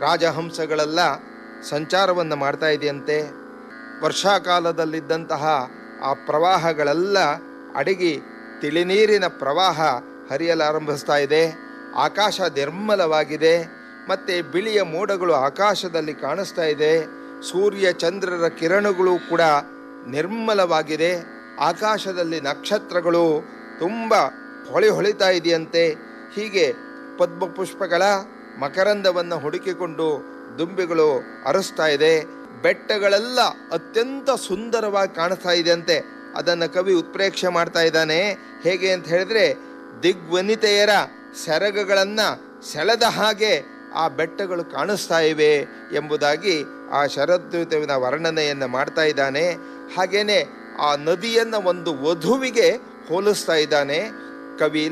ರಾಜಹಂಸಗಳೆಲ್ಲ ಸಂಚಾರವನ್ನು ಮಾಡ್ತಾ ಇದೆಯಂತೆ ವರ್ಷಾಕಾಲದಲ್ಲಿದ್ದಂತಹ ಆ ಪ್ರವಾಹಗಳೆಲ್ಲ ಅಡಗಿ ತಿಳಿನೀರಿನ ಪ್ರವಾಹ ಹರಿಯಲಾರಂಭಿಸ್ತಾ ಇದೆ ಆಕಾಶ ನಿರ್ಮಲವಾಗಿದೆ ಮತ್ತು ಬಿಳಿಯ ಮೋಡಗಳು ಆಕಾಶದಲ್ಲಿ ಕಾಣಿಸ್ತಾ ಇದೆ ಸೂರ್ಯ ಚಂದ್ರರ ಕಿರಣಗಳು ಕೂಡ ನಿರ್ಮಲವಾಗಿದೆ ಆಕಾಶದಲ್ಲಿ ನಕ್ಷತ್ರಗಳು ತುಂಬ ಹೊಳಿ ಹೊಳಿತಾ ಇದೆಯಂತೆ ಹೀಗೆ ಪದ್ಮಪುಷ್ಪಗಳ ಮಕರಂದವನ್ನು ಹುಡುಕಿಕೊಂಡು ದುಂಬಿಗಳು ಅರಸ್ತಾ ಇದೆ ಬೆಟ್ಟಗಳೆಲ್ಲ ಅತ್ಯಂತ ಸುಂದರವಾಗಿ ಕಾಣಿಸ್ತಾ ಇದೆಯಂತೆ ಅದನ್ನು ಕವಿ ಉತ್ಪ್ರೇಕ್ಷೆ ಮಾಡ್ತಾ ಇದ್ದಾನೆ ಹೇಗೆ ಅಂತ ಹೇಳಿದ್ರೆ ದಿಗ್ವನಿತೆಯರ ಸೆರಗಗಳನ್ನು ಸೆಳೆದ ಹಾಗೆ ಆ ಬೆಟ್ಟಗಳು ಕಾಣಿಸ್ತಾ ಇವೆ ಎಂಬುದಾಗಿ ಆ ಶರದೃತುವಿನ ವರ್ಣನೆಯನ್ನು ಮಾಡ್ತಾ ಇದ್ದಾನೆ ಹಾಗೇನೆ ಆ ನದಿಯನ್ನು ಒಂದು ವಧುವಿಗೆ ಹೋಲಿಸ್ತಾ ಇದ್ದಾನೆ ಕವಿ